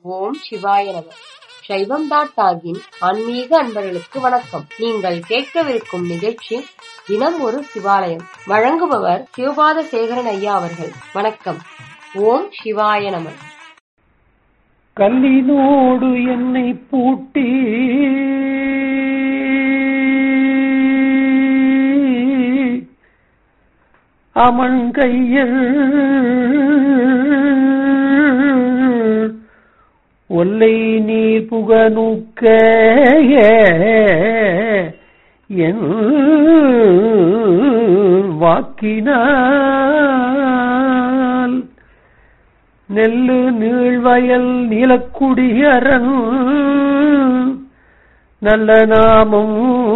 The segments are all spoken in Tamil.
ஓம் சிவாய நம சைவம் டாட் டாகின் ஆன்மீக அன்பர்களுக்கு வணக்கம் நீங்கள் கேட்கவிருக்கும் நிகழ்ச்சி தினம் ஒரு சிவாலயம் வழங்குபவர் சிவபாத சேகரன் ஐயா அவர்கள் வணக்கம் ஓம் சிவாய நம கல்லினோடு என்னை பூட்டி அமன் கையில் ஒல்லை நீர் புகநூக்க என் வாக்கினால் நெல்லு நீழ்வயல் நீலக்குடியரன் நல்ல நாமம்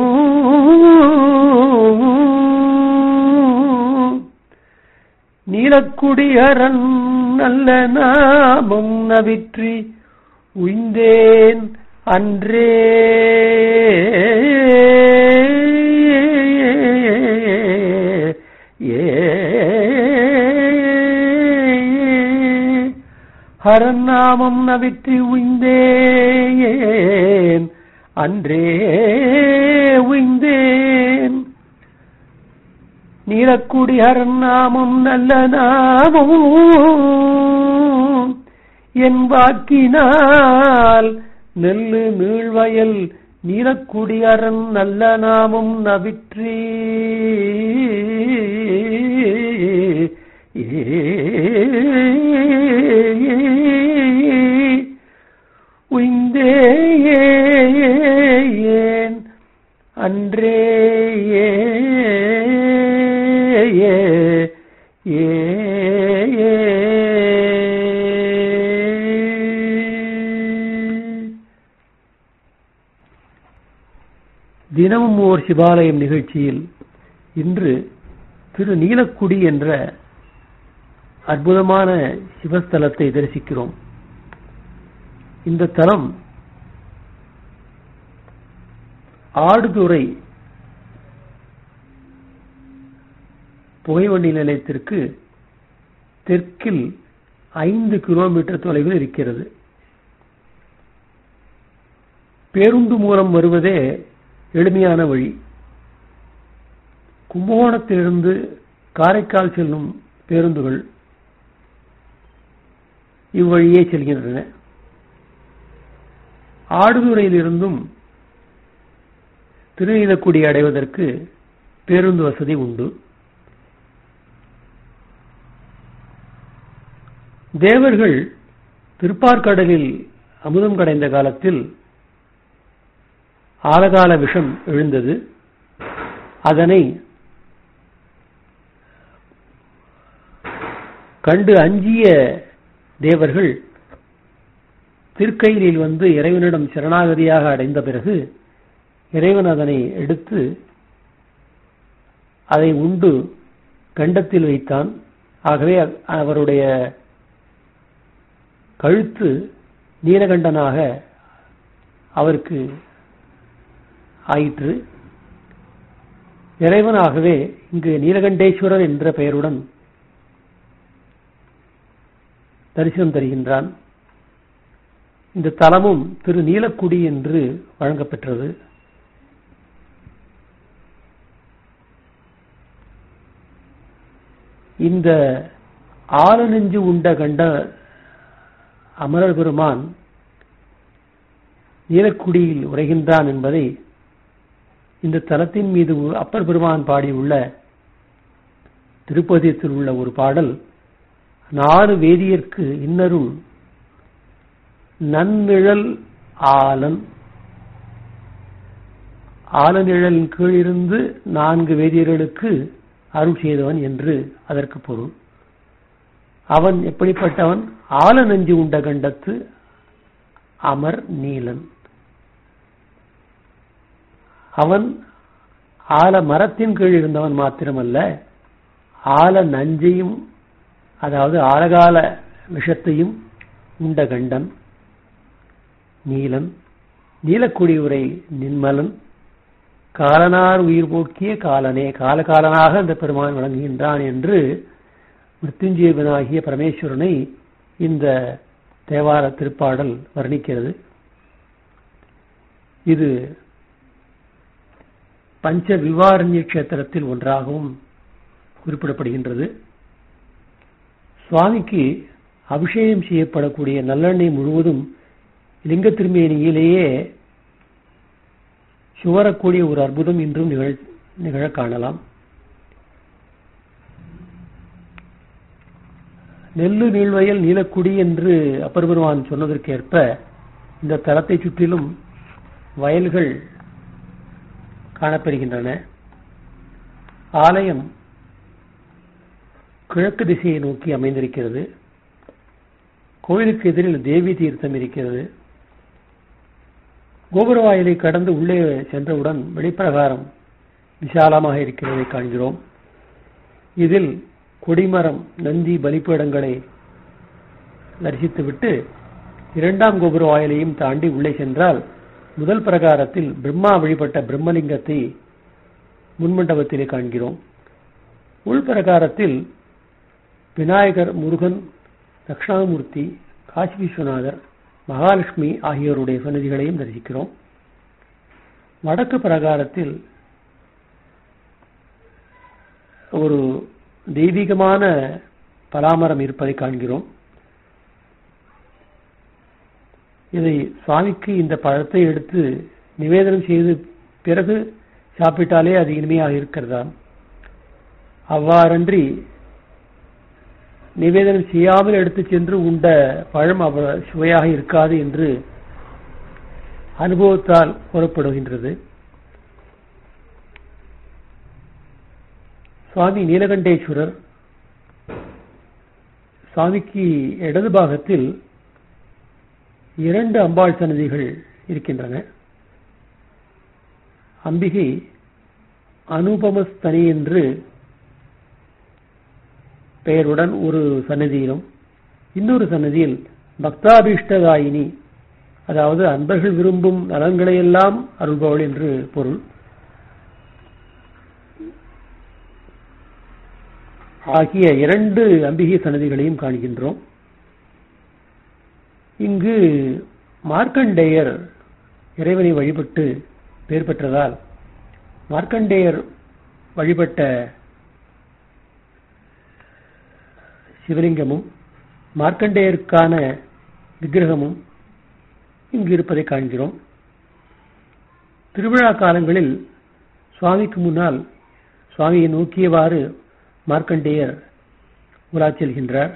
நீலக்குடியரன் நல்ல நாமம் நவிற்றி உய்ந்தேன் அன்றே ஏ ஹரநாமம் நவிற்றி உய்ந்தேன் அன்றே உய்ந்தேன் நீலக்குடி ஹரநாமம் நல்ல நாமம் என் வாக்கினால் நெல்லு நீழ்வயல் நீலக்குடி அரண் நல்ல நாமம் நவிற்றி உய்ந்தேன் அன்றே ஏ ஏ ஏ தினமும் ஓர் சிவாலயம் நிகழ்ச்சியில் இன்று திரு நீலக்குடி என்ற அற்புதமான சிவஸ்தலத்தை தரிசிக்கிறோம் இந்த தலம் ஆடுதுறை புகைவண்டி நிலையத்திற்கு தெற்கில் ஐந்து கிலோமீட்டர் தொலைவில் இருக்கிறது பேருந்து மூலம் வருவதே எளிமையான வழி கும்பகோணத்திலிருந்து காரைக்கால் செல்லும் பேருந்துகள் இவ்வழியே செல்கின்றன ஆடுதுறையிலிருந்தும் திருநீலக்குடி அடைவதற்கு பேருந்து வசதி உண்டு தேவர்கள் திருப்பார்கடலில் அமுதம் கடைந்த காலத்தில் ஆலகால விஷம் எழுந்தது அதனை கண்டு அஞ்சிய தேவர்கள் திருக்கையிலில் வந்து இறைவனிடம் சரணாகதியாக அடைந்த பிறகு இறைவன் அதனை எடுத்து அதை உண்டு கண்டத்தில் வைத்தான் ஆகவே அவருடைய கழுத்து நீலகண்டனாக அவருக்கு ஆயிற்று இறைவனாகவே இங்கு நீலகண்டேஸ்வரர் என்ற பெயருடன் தரிசனம் தருகின்றான் இந்த தலமும் திரு நீலக்குடி என்று வழங்கப்பெற்றது இந்த ஆறு நெஞ்சு உண்ட கண்ட அமரர் பெருமான் நீலக்குடியில் உரைகின்றான் என்பதை இந்த தலத்தின் மீது அப்பர் பெருமான் பாடியுள்ள திருப்பதியத்தில் உள்ள ஒரு பாடல் நாலு வேதியர்க்கு இன்னருள் நன்னிழல் ஆலன் ஆலநிழலின் கீழிருந்து நான்கு வேதியர்களுக்கு அருள் செய்தவன் என்று அதற்கு பொருள் அவன் எப்படிப்பட்டவன் ஆல நெஞ்சு உண்ட கண்டத்து அமர் நீலன் அவன் ஆல மரத்தின் கீழ் இருந்தவன் மாத்திரமல்ல ஆல நஞ்சையும் அதாவது ஆலகால விஷத்தையும் உண்ட கண்டன் நீலன் நீலக்குடி உரை நின்மலன் காலனார் உயிர் போக்கிய காலனே காலகாலனாக அந்த பெருமான் வழங்குகின்றான் என்று மிருத்யுஞ்சீவனாகிய பரமேஸ்வரனை இந்த தேவார திருப்பாடல் வர்ணிக்கிறது இது பஞ்ச விவாரண்ய கஷேத்திரத்தில் ஒன்றாகவும் குறிப்பிடப்படுகின்றது சுவாமிக்கு அபிஷேகம் செய்யப்படக்கூடிய நல்லெண்ணெய் முழுவதும் லிங்க திருமேனியிலேயே சுவரக்கூடிய ஒரு அற்புதம் இன்றும் நிகழ் நிகழ காணலாம் நெல்லு நீள்வயல் நீலக்குடி என்று அப்பர் பெருமான் சொன்னதற்கேற்ப இந்த தலத்தை சுற்றிலும் வயல்கள் காணப்பெறுகின்றன ஆலயம் கிழக்கு திசையை நோக்கி அமைந்திருக்கிறது கோயிலுக்கு எதிரில் தேவி தீர்த்தம் இருக்கிறது கோபுர வாயிலை கடந்து உள்ளே சென்றவுடன் வெளிப்பிரகாரம் விசாலமாக இருக்கிறதை காண்கிறோம் இதில் கொடிமரம் நந்தி பலிப்பீடங்களை தரிசித்துவிட்டு இரண்டாம் கோபுர வாயிலையும் தாண்டி உள்ளே சென்றால் முதல் பிரகாரத்தில் பிரம்மா வழிபட்ட பிரம்மலிங்கத்தை முன்மண்டபத்திலே காண்கிறோம் உள்பிரகாரத்தில் விநாயகர் முருகன் தட்சிணாமூர்த்தி காசி விஸ்வநாதர் மகாலட்சுமி ஆகியோருடைய சன்னதிகளையும் தரிசிக்கிறோம் வடக்கு பிரகாரத்தில் ஒரு தெய்வீகமான பலாமரம் இருப்பதை காண்கிறோம் இதை சுவாமிக்கு இந்த பழத்தை எடுத்து நிவேதனம் செய்து பிறகு சாப்பிட்டாலே அது இனிமையாக இருக்கிறதா அவ்வாறன்றி நிவேதனம் செய்யாமல் எடுத்து சென்று உண்ட பழம் அவ சுவையாக இருக்காது என்று அனுபவத்தால் கூறப்படுகின்றது சுவாமி நீலகண்டேஸ்வரர் சுவாமிக்கு இடது பாகத்தில் இரண்டு அம்பாள் சன்னதிகள் இருக்கின்றன அம்பிகை அனுபமஸ்தனி என்று பெயருடன் ஒரு சன்னதியிலும் இன்னொரு சன்னதியில் பக்தாபீஷ்டதாயினி அதாவது அன்பர்கள் விரும்பும் நலன்களையெல்லாம் அருள்பவள் என்று பொருள் ஆகிய இரண்டு அம்பிகை சன்னதிகளையும் காண்கின்றோம் இங்கு மார்க்கண்டேயர் இறைவனை வழிபட்டு பெயர் பெற்றதால் மார்க்கண்டேயர் வழிபட்ட சிவலிங்கமும் மார்க்கண்டேயருக்கான விக்கிரகமும் இங்கு இருப்பதை காண்கிறோம் திருவிழா காலங்களில் சுவாமிக்கு முன்னால் சுவாமியை நோக்கியவாறு மார்க்கண்டேயர் உலா செல்கின்றார்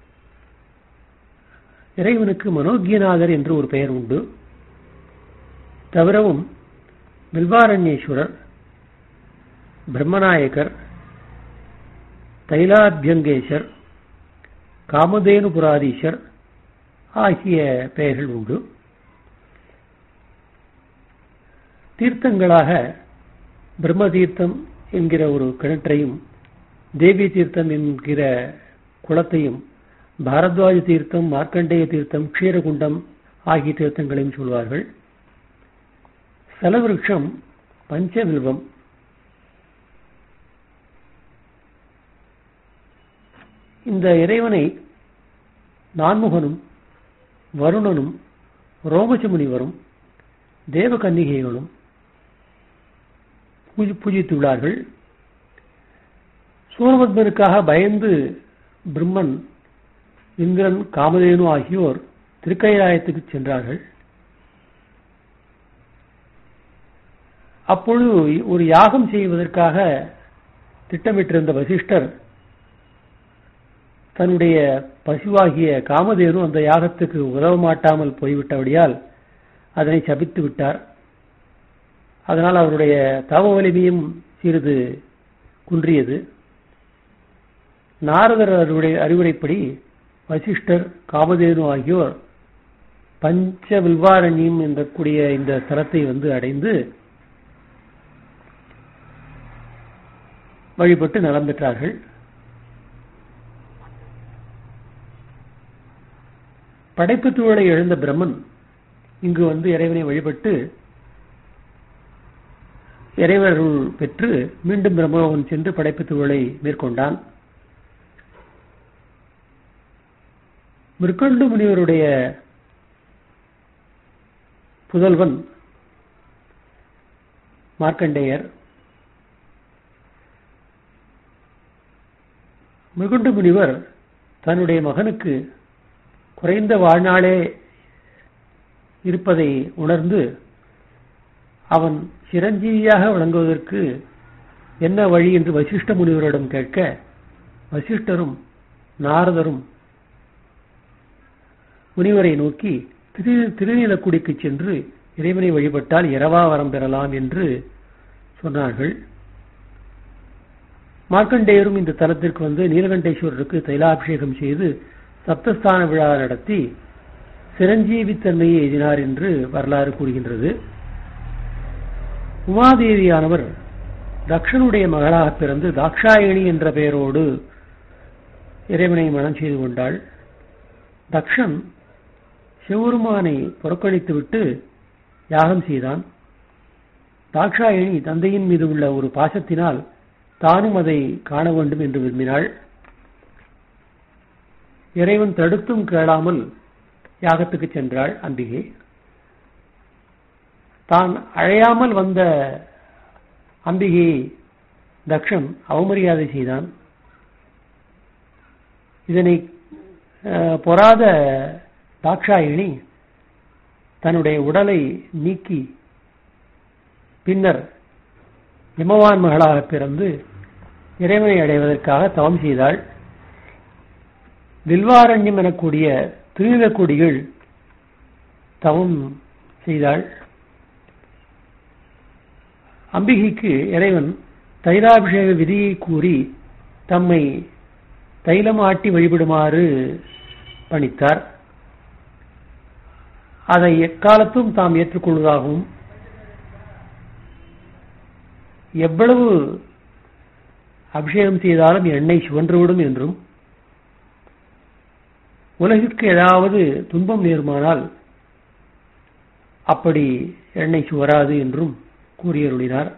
இறைவனுக்கு மனோக்கியநாதர் என்று ஒரு பெயர் உண்டு தவிரவும் பில்வாரண்யேஸ்வரர் பிரம்மநாயகர் தைலாபியங்கேசர் காமதேனு புராதீசர் ஆகிய பெயர்கள் உண்டு தீர்த்தங்களாக பிரம்ம தீர்த்தம் என்கிற ஒரு கிணற்றையும் தேவி தீர்த்தம் என்கிற குளத்தையும் பாரத்வாஜ தீர்த்தம் மார்க்கண்டேய தீர்த்தம் க்ஷீரகுண்டம் ஆகிய தீர்த்தங்களையும் சொல்வார்கள் சலவிருஷம் பஞ்சவில்வம் இந்த இறைவனை நான்முகனும் வருணனும் ரோமச்சமுனிவரும் தேவகன்னிகைகளும் பூஜித்துள்ளார்கள் சூரபத்மனுக்காக பயந்து பிரம்மன் இந்திரன் காமதேனு ஆகியோர் திருக்கைலாயத்துக்கு சென்றார்கள் அப்பொழுது ஒரு யாகம் செய்வதற்காக திட்டமிட்டிருந்த வசிஷ்டர் தன்னுடைய பசுவாகிய காமதேனு அந்த யாகத்துக்கு உதவ மாட்டாமல் போய்விட்டபடியால் அதனை சபித்து விட்டார் அதனால் அவருடைய தவ வலிமையும் சிறிது குன்றியது நாரதர் அறிவுரை அறிவுரைப்படி வசிஷ்டர் காமதேனு ஆகியோர் பஞ்ச வில்வாரண்யம் என்ற கூடிய இந்த தலத்தை வந்து அடைந்து வழிபட்டு நலம் பெற்றார்கள் படைப்பு தூழலை எழுந்த பிரம்மன் இங்கு வந்து இறைவனை வழிபட்டு இறைவருள் பெற்று மீண்டும் பிரம்மோகன் சென்று படைப்பு தூழலை மேற்கொண்டான் மிருக்கண்டு முனிவருடைய புதல்வன் மார்க்கண்டேயர் மிருகுண்டு முனிவர் தன்னுடைய மகனுக்கு குறைந்த வாழ்நாளே இருப்பதை உணர்ந்து அவன் சிரஞ்சீவியாக விளங்குவதற்கு என்ன வழி என்று வசிஷ்ட முனிவரிடம் கேட்க வசிஷ்டரும் நாரதரும் முனிவரை நோக்கி திரு திருநீலக்குடிக்கு சென்று இறைவனை வழிபட்டால் இரவா வரம் பெறலாம் என்று சொன்னார்கள் மார்க்கண்டேயரும் இந்த தலத்திற்கு வந்து நீலகண்டேஸ்வரருக்கு தைலாபிஷேகம் செய்து சப்தஸ்தான விழா நடத்தி சிரஞ்சீவித்தன்மையை எதினார் என்று வரலாறு கூறுகின்றது உமாதேவியானவர் தக்ஷனுடைய மகளாக பிறந்து தாக்ஷாயணி என்ற பெயரோடு இறைவனை மனம் செய்து கொண்டாள் தக்ஷன் சிவருமானை புறக்கணித்துவிட்டு யாகம் செய்தான் தாக்ஷாயணி தந்தையின் மீது உள்ள ஒரு பாசத்தினால் தானும் அதை காண வேண்டும் என்று விரும்பினாள் இறைவன் தடுத்தும் கேளாமல் யாகத்துக்கு சென்றாள் அம்பிகை தான் அழையாமல் வந்த அம்பிகையை தக்ஷன் அவமரியாதை செய்தான் இதனை பொறாத தாக்ஷாயினி தன்னுடைய உடலை நீக்கி பின்னர் இமவான் மகளாக பிறந்து இறைவனை அடைவதற்காக தவம் செய்தாள் வில்வாரண்யம் எனக்கூடிய திருநிலக்கொடிகள் தவம் செய்தாள் அம்பிகைக்கு இறைவன் தைலாபிஷேக விதியை கூறி தம்மை தைலம் ஆட்டி வழிபடுமாறு பணித்தார் அதை எக்காலத்தும் தாம் ஏற்றுக்கொள்வதாகவும் எவ்வளவு அபிஷேகம் செய்தாலும் எண்ணெய் சுவன்றுவிடும் என்றும் உலகிற்கு ஏதாவது துன்பம் நேருமானால் அப்படி எண்ணெய் சுவராது என்றும் கூறியருளினார்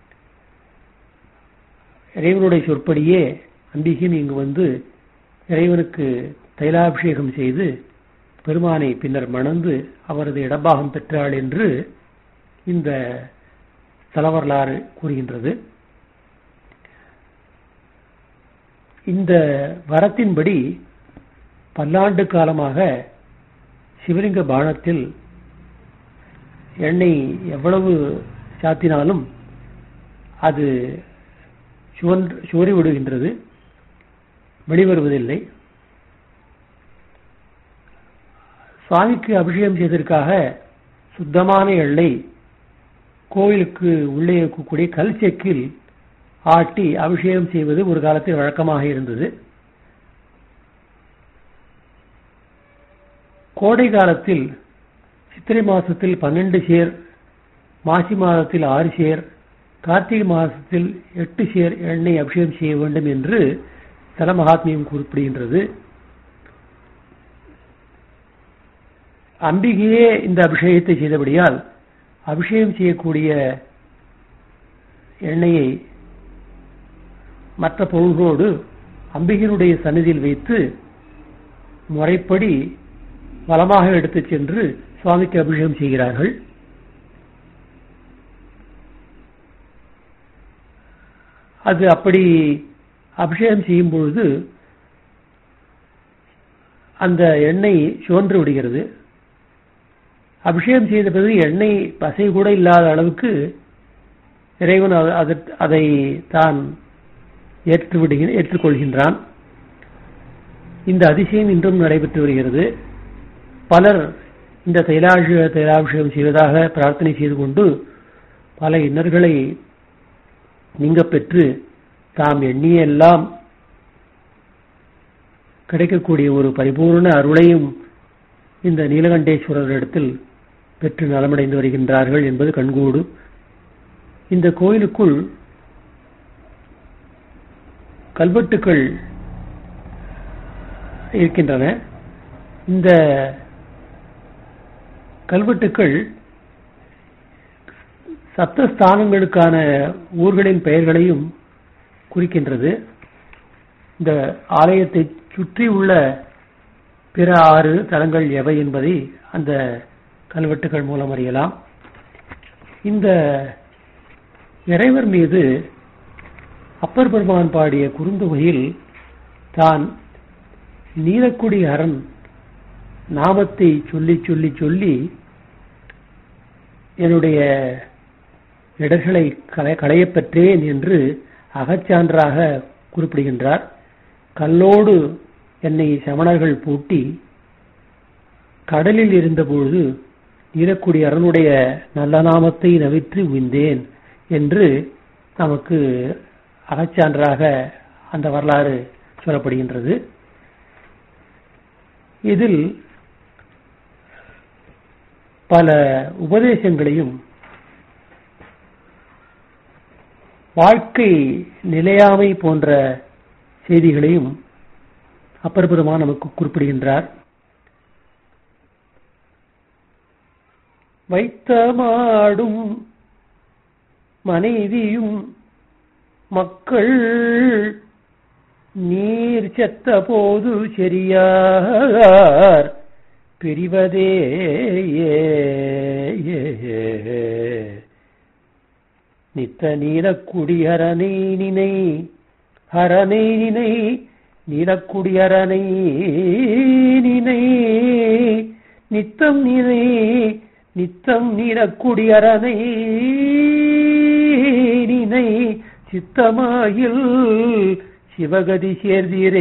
இறைவனுடைய சொற்படியே அம்பிகையும் இங்கு வந்து இறைவனுக்கு தைலாபிஷேகம் செய்து பெருமானை பின்னர் மணந்து அவரது இடபாகம் பெற்றாள் என்று இந்த தலவரலாறு கூறுகின்றது இந்த வரத்தின்படி பல்லாண்டு காலமாக சிவலிங்க பானத்தில் எண்ணெய் எவ்வளவு சாத்தினாலும் அது சுவரி விடுகின்றது வெளிவருவதில்லை சுவாமிக்கு அபிஷேகம் செய்வதற்காக சுத்தமான எண்ணெய் கோவிலுக்கு உள்ளே இருக்கக்கூடிய கல் செக்கில் ஆட்டி அபிஷேகம் செய்வது ஒரு காலத்தில் வழக்கமாக இருந்தது கோடை காலத்தில் சித்திரை மாசத்தில் பன்னெண்டு சேர் மாசி மாதத்தில் ஆறு சேர் கார்த்திகை மாதத்தில் எட்டு சேர் எண்ணெய் அபிஷேகம் செய்ய வேண்டும் என்று தல மகாத்மியம் குறிப்பிடுகின்றது அம்பிகையே இந்த அபிஷேகத்தை செய்தபடியால் அபிஷேகம் செய்யக்கூடிய எண்ணெயை மற்ற பொருள்களோடு அம்பிகையினுடைய சன்னிதியில் வைத்து முறைப்படி வளமாக எடுத்துச் சென்று சுவாமிக்கு அபிஷேகம் செய்கிறார்கள் அது அப்படி அபிஷேகம் செய்யும் பொழுது அந்த எண்ணெய் சுவன்று விடுகிறது அபிஷேகம் செய்த பிறகு எண்ணெய் பசை கூட இல்லாத அளவுக்கு இறைவன் அதை தான் ஏற்று விடுகிற ஏற்றுக்கொள்கின்றான் இந்த அதிசயம் இன்றும் நடைபெற்று வருகிறது பலர் இந்த தைலாபிஷேக தைலாபிஷேகம் செய்வதாக பிரார்த்தனை செய்து கொண்டு பல இன்னர்களை நீங்க பெற்று தாம் எண்ணிய எல்லாம் கிடைக்கக்கூடிய ஒரு பரிபூர்ண அருளையும் இந்த நீலகண்டேஸ்வரர் இடத்தில் பெற்று நலமடைந்து வருகின்றார்கள் என்பது கண்கூடு இந்த கோயிலுக்குள் கல்வெட்டுக்கள் இருக்கின்றன இந்த கல்வெட்டுக்கள் சப்தஸ்தானங்களுக்கான ஊர்களின் பெயர்களையும் குறிக்கின்றது இந்த ஆலயத்தை சுற்றி உள்ள பிற ஆறு தலங்கள் எவை என்பதை அந்த கல்வெட்டுகள் மூலம் அறியலாம் இந்த இறைவர் மீது அப்பர் பெருமான் பாடிய குறுந்தொகையில் தான் நீலக்குடி அரண் நாமத்தை சொல்லி சொல்லி சொல்லி என்னுடைய இடர்களை களைய களையப் பெற்றேன் என்று அகச்சான்றாக குறிப்பிடுகின்றார் கல்லோடு என்னை சமணர்கள் பூட்டி கடலில் இருந்தபொழுது நீலக்குடி அரணுடைய நல்ல நாமத்தை நவிற்று உய்ந்தேன் என்று நமக்கு அகச்சான்றாக அந்த வரலாறு சொல்லப்படுகின்றது இதில் பல உபதேசங்களையும் வாழ்க்கை நிலையாமை போன்ற செய்திகளையும் அப்பர் பெருமான் நமக்கு குறிப்பிடுகின்றார் வைத்த மாடும் மனைவியும் மக்கள் நீர் செத்த போது செரியார் பிரிவதே நித்த நீலக்குடியரனை நினை ஹரனை நினை நீலக்குடியரனை நினை நித்தம் நினை நித்தம் நீலக்குடியரனை நினை சித்தமாயில் சிவகதி சேர்தீரே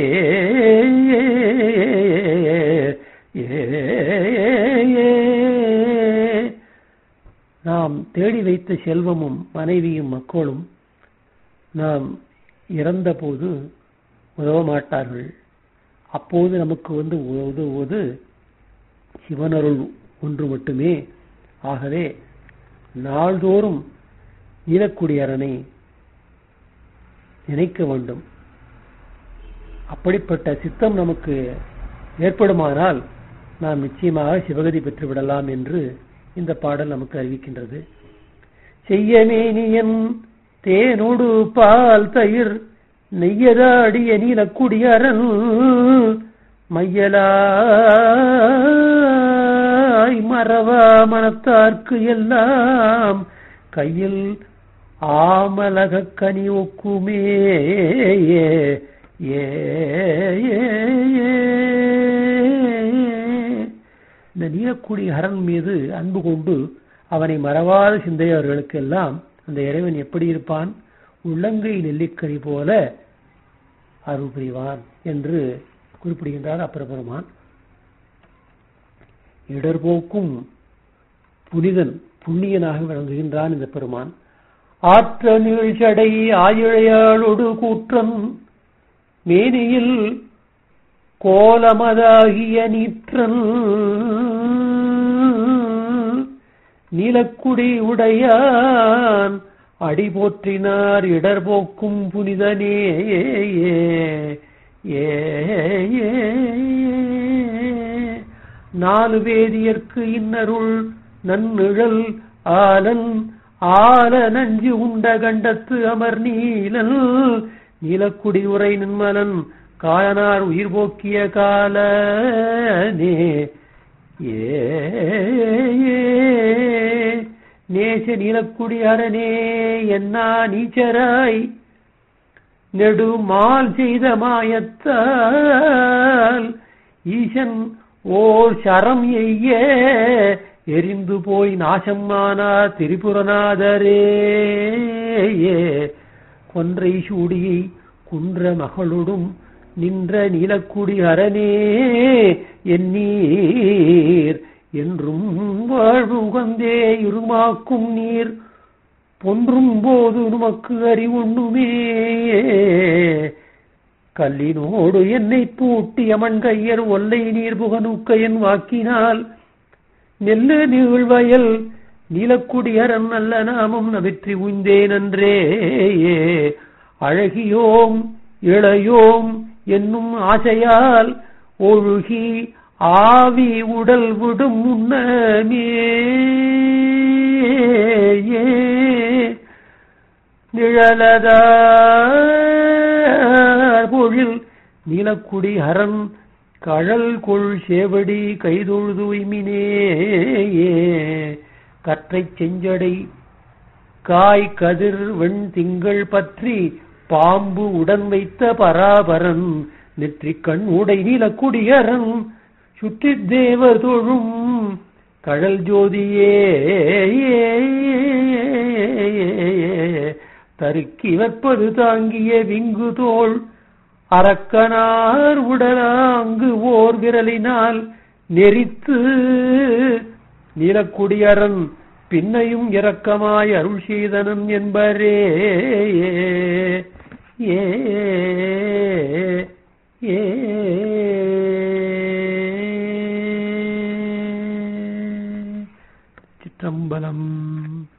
நாம் தேடி வைத்த செல்வமும் மனைவியும் மக்களும் நாம் இறந்தபோது உதவ மாட்டார்கள் அப்போது நமக்கு வந்து உதவுவது சிவனருள் ஒன்று மட்டுமே ஆகவே நாள்தோறும் ஈழக்குடியரனை நினைக்க வேண்டும் அப்படிப்பட்ட சித்தம் நமக்கு ஏற்படுமானால் நாம் நிச்சயமாக சிவகதி பெற்று விடலாம் என்று இந்த பாடல் நமக்கு அறிவிக்கின்றது செய்யமேனியன் தேனோடு பால் தயிர் நெய்யதாடிய நீலக்குடியரன் மையலாய் மறவா மனத்தார்க்கு எல்லாம் கையில் ஆமலக கனி ஒக்குமே ஏ ஏ இந்த நீலக்குடி ஹரன் மீது அன்பு கொண்டு அவனை மறவாத சிந்தையவர்களுக்கெல்லாம் அந்த இறைவன் எப்படி இருப்பான் உள்ளங்கை நெல்லிக்கனி போல அருள் புரிவான் என்று குறிப்பிடுகின்றார் அப்பரபெருமான் இடர்போக்கும் புனிதன் புண்ணியனாக விளங்குகின்றான் இந்த பெருமான் ஆற்ற நீழ்ச்சடை ஆயிழையாளொடு கூற்றம் மேனியில் கோலமதாகிய நீற்றன் நீலக்குடி உடையான் அடி போற்றினார் இடர் போக்கும் புனிதனே ஏ நாலு வேதியர்க்கு இன்னருள் நன்னிழல் ஆலன் ஆல நஞ்சு உண்ட கண்டத்து அமர் நீலன் நீலக்குடி உரை நின்மலன் காயனார் உயிர் போக்கிய காலனே ஏ நேச நீலக்குடி அரணே என்னா நீச்சராய் நெடுமால் செய்த மாயத்தால் ஈசன் ஓர் சரம் எய்ய எரிந்து போய் நாசம்மானா திரிபுரநாதரே கொன்றை சூடியை குன்ற மகளொடும் நின்ற நீலக்குடி அரணே எந்நீர் என்றும் வாழ்வு உகந்தே இருமாக்கும் நீர் பொன்றும் போது நமக்கு அறிவுண்ணுமே கல்லினோடு என்னை பூட்டி அமன் கையர் ஒல்லை நீர் புகநூக்கையன் வாக்கினால் நெல்லு நீழ்வயல் நீலக்குடியரன் நல்ல நாமம் நவிற்றி உய்ந்தேன் அன்றே அழகியோம் இளையோம் என்னும் ஆசையால் ஒழுகி ஆவி உடல் விடும் முன்னமே நிழலதா பொழில் நீலக்குடி அரண் கழல் கொள் சேவடி கைதொழுது உய்மினே கற்றைச் செஞ்சடை காய் கதிர் வெண் திங்கள் பற்றி பாம்பு உடன் வைத்த பராபரன் நெற்றிக் கண் உடை நீலக்குடியரன் சுற்றித் தேவர் தொழும் கழல் ஜோதியே தருக்கி வெப்பது தாங்கிய விங்கு தோள் அரக்கனார் உடலாங்கு ஓர் விரலினால் நெறித்து நீலக்குடியரன் பின்னையும் இரக்கமாய் அருள் செய்தனன் என்பரே ஏ